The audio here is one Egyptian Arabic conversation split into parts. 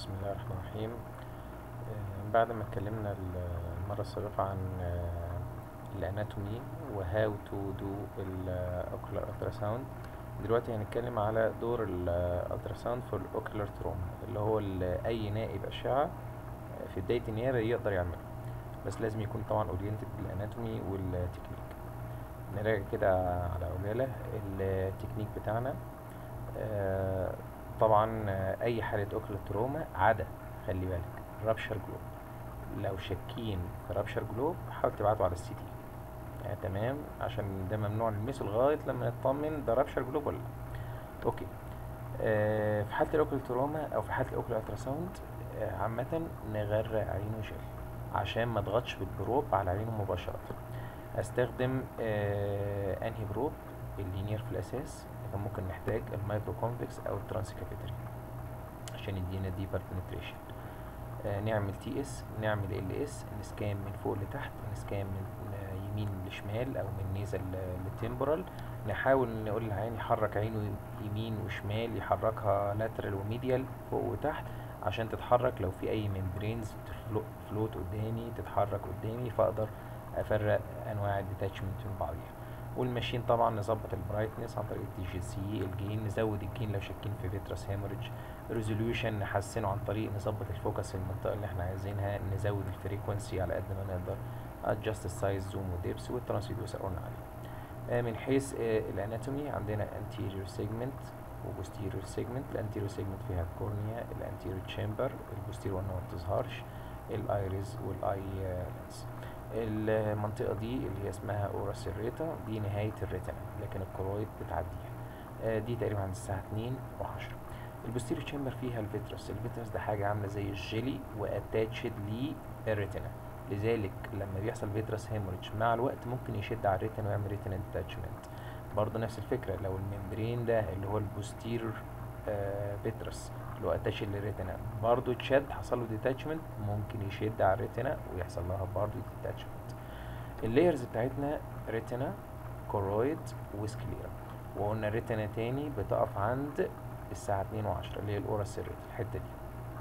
بسم الله الرحمن الرحيم آه، بعد ما اتكلمنا المرة السابقة عن الاناتومي وهاو تو دو الاوكولار التراساوند دلوقتي هنتكلم على دور الالتراساوند في الاوكولار تروما اللي هو ال- اي نائب اشعة في بداية النيابة يقدر يعمله بس لازم يكون طبعا اورينتد بالاناتومي والتكنيك نراجع كده على عجالة التكنيك بتاعنا آه، طبعا آه، اي حالة اوكلر تروما عدا خلي بالك رابشر جلوب لو شاكين في رابشر جلوب حاول تبعته على السي تي يعني تمام عشان ده ممنوع نلمسه لغاية لما نطمن ده رابشر جلوب ولا لا اوكي آه في حالة الاوكلر تروما او في حالة الاوكلر التراساوند آه عامة نغرق عينه جل عشان ما اضغطش بالبروب على عينه مباشرة استخدم آه انهي بروب اللينير في الاساس لكن ممكن نحتاج المايكرو كونفكس او الترانس كابيتري عشان يدينا ديبر بنتريشن آه نعمل تي اس نعمل ال اس نسكان من فوق لتحت نسكان من آه يمين لشمال او من نيزل لتمبرال نحاول نقول للعين يحرك عينه يمين وشمال يحركها لاترال وميديال فوق وتحت عشان تتحرك لو في اي ممبرينز فلوت قدامي تتحرك قدامي فاقدر افرق انواع الديتاتشمنت من بعضيها والماشين طبعا نظبط البرايتنس عن طريق التي جي سي الجين نزود الجين لو شاكين في فيترس هيموريدج ريزوليوشن نحسنه عن طريق نظبط الفوكس المنطقه اللي احنا عايزينها نزود الفريكونسي على قد ما نقدر adjust السايز زوم وديبس والترانسديوسر قلنا عليه آه من حيث آه الاناتومي عندنا anterior segment وبوستيريور segment الانتيريور segment فيها الكورنيا الانتيريور تشامبر البوستيريور ما بتظهرش الايريز والاي لينس المنطقة دي اللي هي اسمها اورا سيريتا دي نهاية الريتنا لكن الكرويد بتعديها آه دي تقريبا عند الساعة اتنين وعشرة البوستيريور تشامبر فيها الفيترس الفيترس ده حاجة عاملة زي الجيلي واتاتشد للريتنا لذلك لما بيحصل فيترس هيموريدج مع الوقت ممكن يشد على الريتنا ويعمل ريتنا ديتاتشمنت برضه نفس الفكرة لو الممبرين ده اللي هو البوستيريور آه فيترس اللي هو اتاشد للريتنا برضه اتشد حصل له ديتاتشمنت ممكن يشد على الريتنا ويحصل لها برضه ديتاتشمنت اللايرز بتاعتنا ريتنا كورويد وسكليرا وقلنا الريتنا تاني بتقف عند الساعة اتنين وعشرة اللي هي الأورا سيريت الحتة دي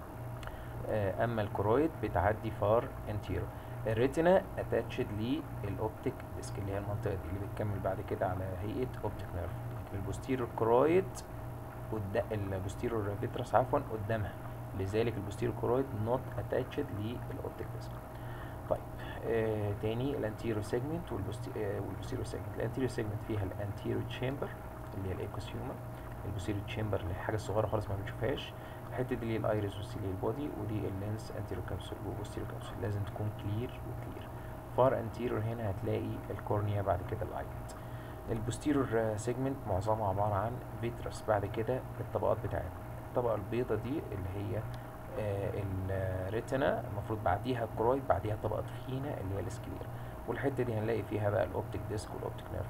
آه أما الكورويد بتعدي فار انتيرو الريتنا اتاتشد للأوبتيك ديسك اللي هي المنطقة دي اللي بتكمل بعد كده على هيئة أوبتيك نيرف لكن البوستيرور كورويد قدام البوستيرور فيترس عفوا قدامها لذلك البوستيرور كورويد نوت اتاتشد للأوبتيك ديسك طيب آه تاني الانتيرو سيجمنت والبوستيرو سيجمنت الانتيرو سيجمنت فيها الانتيرو تشامبر اللي هي الايكوسيوما البوستيرو تشامبر اللي هي حاجه صغيره خالص ما بنشوفهاش الحته دي اللي هي الايريس والسيلي البودي ودي اللينس انتيرو كابسول وبوستيرو كابسول لازم تكون كلير وكلير فار انتيرور هنا هتلاقي الكورنيا بعد كده الايلت البوستيرور سيجمنت معظمها عباره عن فيترس بعد كده الطبقات بتاعتها الطبقه البيضه دي اللي هي آه الريتنا المفروض بعديها الكرويد بعديها طبقه تخينه اللي هي السكلير والحته دي هنلاقي فيها بقى الاوبتيك ديسك والاوبتيك نيرف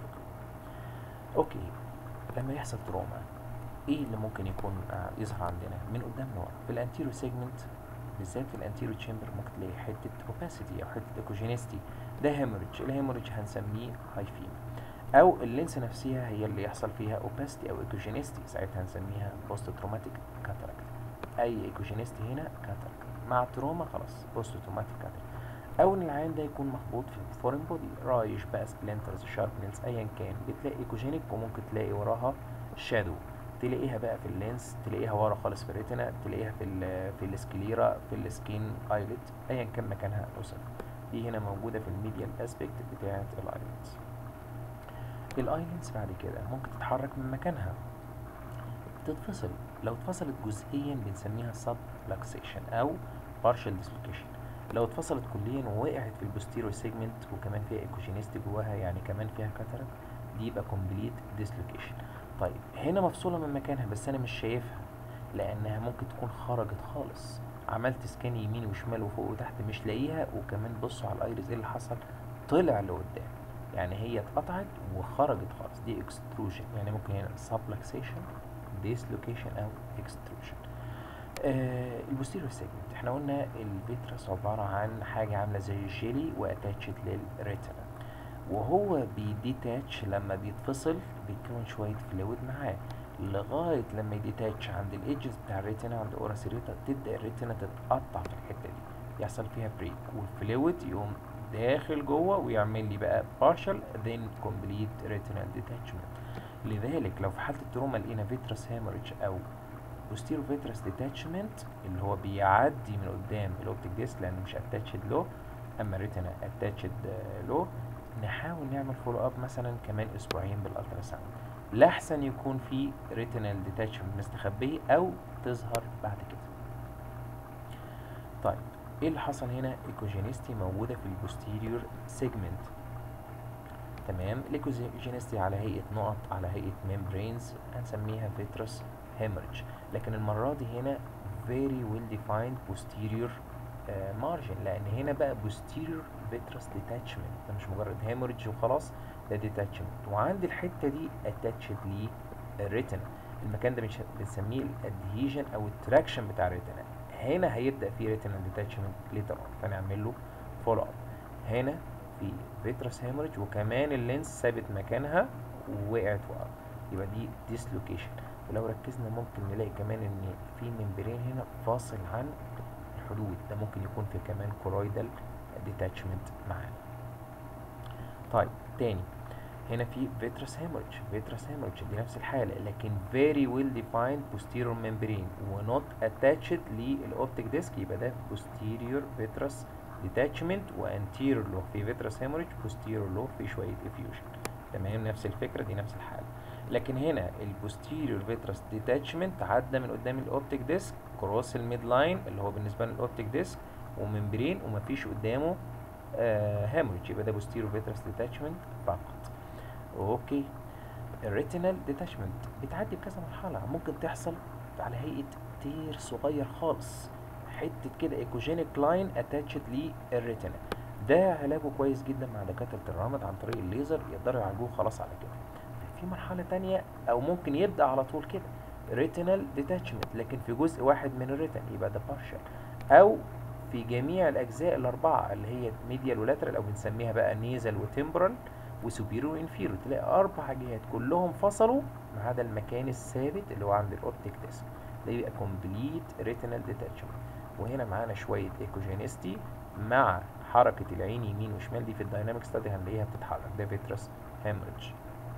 اوكي لما يحصل تروما ايه اللي ممكن يكون آه يظهر عندنا من قدام لورا في الانتيرو سيجمنت بالذات في الانتيرو تشامبر ممكن تلاقي حته اوباسيتي او حته ايكوجينيستي ده هيموريدج الهيموريدج هنسميه هايفيم او اللينس نفسها هي اللي يحصل فيها اوباسيتي او ايكوجينيستي ساعتها هنسميها بوست تروماتيك كاتاراكت اي ايكوجينيستي هنا كاتاراكت مع تروما خلاص بوست تروماتيك كاتاراكت او ان العين ده يكون مخبوط في فورين بودي رايش بقى سبلنترز شارب نيلز ايا كان بتلاقي ايكوجينيك وممكن تلاقي وراها شادو تلاقيها بقى في اللينس تلاقيها ورا خالص في الريتنا تلاقيها في ال في السكليرا في السكين ايلت ايا كان مكانها اوسط دي هنا موجوده في الميديال اسبكت بتاعه الايلتس الايلتس بعد كده ممكن تتحرك من مكانها تتفصل لو اتفصلت جزئيا بنسميها سب لاكسيشن او partial dislocation لو اتفصلت كليا ووقعت في البوستيريور سيجمنت وكمان فيها ايكوجينيست جواها يعني كمان فيها كاتاراك دي يبقى كومبليت ديسلوكيشن طيب هنا مفصوله من مكانها بس انا مش شايفها لانها ممكن تكون خرجت خالص عملت سكان يمين وشمال وفوق وتحت مش لاقيها وكمان بصوا على الايريس ايه اللي حصل طلع لقدام يعني هي اتقطعت وخرجت خالص دي اكستروجن يعني ممكن هنا سبلكسيشن ديسلوكيشن او اكستروجن آه البوستيريور سيجمنت احنا قلنا الفيترس عباره عن حاجه عامله زي الجيلي واتاتشد للريتنا وهو بيديتاتش لما بيتفصل بيتكون شويه فلويد معاه لغايه لما يديتاتش عند الايدجز بتاع الريتنا عند اورا سيريتا تبدا الريتنا تتقطع في الحته دي يحصل فيها بريك والفلويد يقوم داخل جوه ويعمل لي بقى partial then complete retinal detachment لذلك لو في حاله التروما لقينا فيترس هامرج او posterior vitreous detachment اللي هو بيعدي من قدام الاوبتيك ديسك لانه مش اتاتشد له اما الريتنا اتاتشد له نحاول نعمل فولو اب مثلا كمان اسبوعين بالالترا ساوند لاحسن يكون في ريتينال ديتاتشمنت مستخبيه او تظهر بعد كده طيب ايه اللي حصل هنا ايكوجينيستي موجوده في البوستيريور سيجمنت تمام الايكوجينيستي على هيئه نقط على هيئه ميمبرينز هنسميها فيترس هيمرج لكن المره دي هنا very well defined posterior مارجن لان هنا بقى posterior vitreous detachment ده مش مجرد هيموريدج وخلاص ده detachment وعند الحته دي attached للريتنا المكان ده بنسميه الادهيجن او التراكشن بتاع الريتنا هنا هيبدا في ريتنال ديتاتشمنت ليتر اون فنعمل له فولو اب هنا في فيترس هيموريدج وكمان اللينس ثابت مكانها ووقعت ورا يبقى دي ديسلوكيشن ولو ركزنا ممكن نلاقي كمان ان في ممبرين هنا فاصل عن الحدود ده ممكن يكون في كمان كورويدال ديتاتشمنت معانا طيب تاني هنا في فيترس هيموريدج فيترس هيموريدج دي نفس الحاله لكن very well defined posterior membrane ونوت attached للاوبتيك ديسك يبقى ده posterior vitreous detachment وانتيريور له في فيترس هيموريدج posterior له في شويه effusion تمام نفس الفكره دي نفس الحاله لكن هنا البوستيريور فيترس ديتاتشمنت عدى من قدام الاوبتيك ديسك كروس الميد لاين اللي هو بالنسبه للاوبتيك ديسك وممبرين ومفيش قدامه آه هاموريج يبقى ده بوستيريور فيترس ديتاتشمنت فقط اوكي الريتينال ديتاتشمنت بتعدي بكذا مرحله ممكن تحصل على هيئه تير صغير خالص حته كده ايكوجينيك لاين اتاتشد للريتينا ده علاجه كويس جدا مع دكاتره الرمد عن طريق الليزر يقدروا يعالجوه خلاص على كده في مرحله تانية او ممكن يبدا على طول كده ريتينال ديتاتشمنت لكن في جزء واحد من الريتن يبقى ده بارشال او في جميع الاجزاء الاربعه اللي هي ميديال ولاترال او بنسميها بقى نيزل وتمبرال وسوبيريور وانفيريور تلاقي اربع جهات كلهم فصلوا ما عدا المكان الثابت اللي هو عند الاوبتيك ديسك ده يبقى كومبليت ريتينال ديتاتشمنت وهنا معانا شويه ايكوجينيستي مع حركه العين يمين وشمال دي في الدايناميك ستادي هنلاقيها بتتحرك ده فيترس هيمرج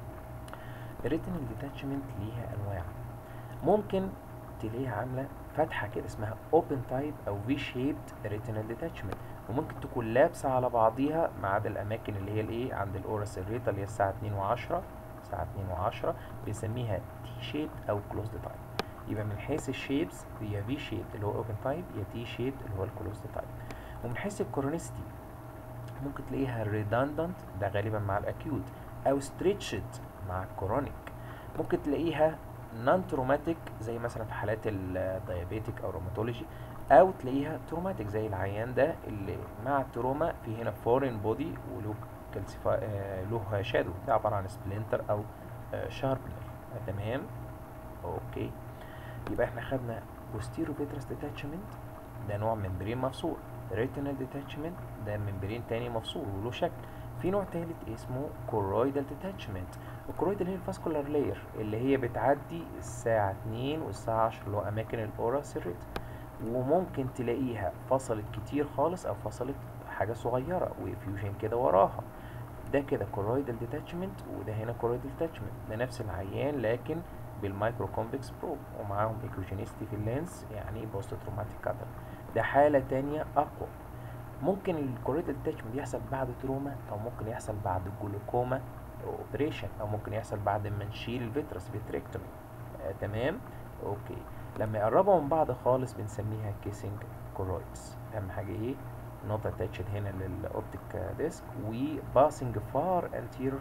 الريتينال ديتاتشمنت ليها انواع ممكن تلاقيها عامله فتحه كده اسمها اوبن تايب او في شيبد ريتينال ديتاتشمنت وممكن تكون لابسه على بعضيها ما عدا الاماكن اللي هي الايه عند الاورا سيريتا اللي هي الساعه 2 و10 الساعه 2 و10 بنسميها تي شيبد او كلوزد تايب يبقى من حيث الشيبس هي في شيبد اللي هو اوبن تايب يا تي شيبد اللي هو الكلوزد تايب ومن حيث الكورونيستي ممكن تلاقيها ريدندنت ده غالبا مع الاكيوت او ستريتشد مع الكورونيك ممكن تلاقيها نون تروماتيك زي مثلا في حالات الديابيتك او روماتولوجي او تلاقيها تروماتيك زي العيان ده اللي مع التروما في هنا فورين بودي وله كالسيفا آه له شادو ده عباره عن سبلنتر او آه شاربنر آه تمام اوكي يبقى احنا خدنا بوستيرو فيترس ديتاتشمنت ده نوع ممبرين مفصول ريتينال ديتاتشمنت ده ممبرين تاني مفصول وله شكل في نوع تالت اسمه كورويدال ديتاتشمنت الكورويدال هي الفاسكولار لاير اللي هي بتعدي الساعة 2 والساعة 10 اللي هو أماكن الأورا سيريت وممكن تلاقيها فصلت كتير خالص أو فصلت حاجة صغيرة وفيوجن كده وراها ده كده كورويدال ديتاتشمنت وده هنا كورويدال ديتاتشمنت ده نفس العيان لكن بالمايكرو كونفكس بروب ومعاهم ايكوجينيستي في اللينس يعني بوست تروماتيك كاتر ده حالة تانية أقوى ممكن الكوريدال ديتاتشمنت يحصل بعد تروما او ممكن يحصل بعد جلوكوما اوبريشن او ممكن يحصل بعد ما نشيل الفيترس فيتريكتومي آه تمام اوكي لما يقربوا من بعض خالص بنسميها كيسنج كورويدز اهم حاجه ايه نوت اتاتشد هنا للاوبتيك ديسك وباسنج فار انتير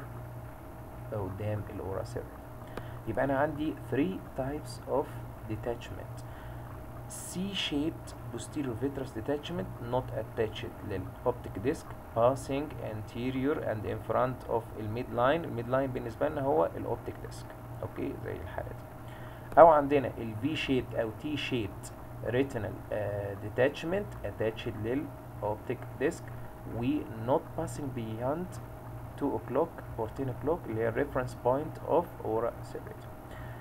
قدام الاورا سيرفر يبقى انا عندي 3 types of detachment C-shaped posterior vitreous detachment not attached للoptic disc passing anterior and in front of الميدلاين الميدلاين بالنسبة لنا هو الاوبتيك ديسك اوكي زي الحالة دي او عندنا ال V-shaped او T-shaped retinal uh, detachment attached للاوبتيك ديسك و not passing beyond 2 o'clock or 10 o'clock اللي هي reference point of aura separator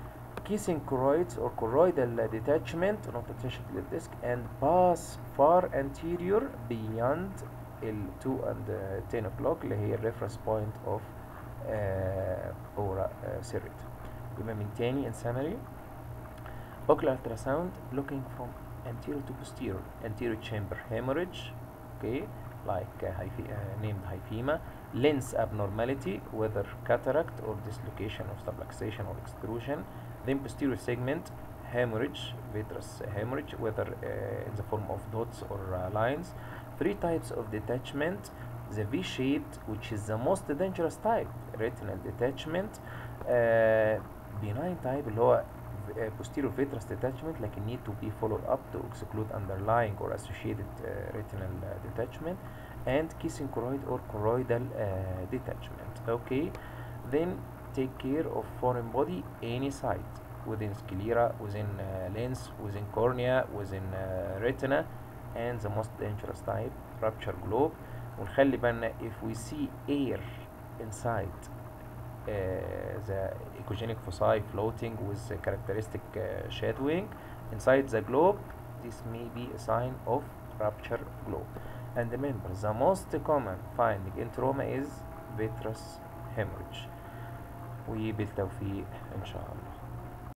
kissing choroids or choroidal detachment not attached to the disc and pass far anterior beyond ال 2 and uh, 10 o'clock اللي هي الريفرنس بوينت اوف اورا سيريت يبقى من تاني in summary ocular ultrasound looking from anterior to posterior anterior chamber hemorrhage okay like uh, hyphe uh, named hyphema lens abnormality whether cataract or dislocation of subluxation or extrusion then posterior segment hemorrhage vitreous hemorrhage whether uh, in the form of dots or uh, lines three types of detachment the V-shaped which is the most dangerous type retinal detachment uh, benign type اللي هو uh, posterior vitreous detachment لكن need to be followed up to exclude underlying or associated uh, retinal uh, detachment and kissing choroid or choroidal uh, detachment okay then take care of foreign body any site within sclera within uh, lens within cornea within uh, retina and the most dangerous type rupture globe ونخلي بالنا if we see air inside uh, the echogenic foci floating with the characteristic uh, shadowing inside the globe this may be a sign of rupture globe and remember the most common finding in trauma is vitreous hemorrhage وبالتوفيق ان شاء الله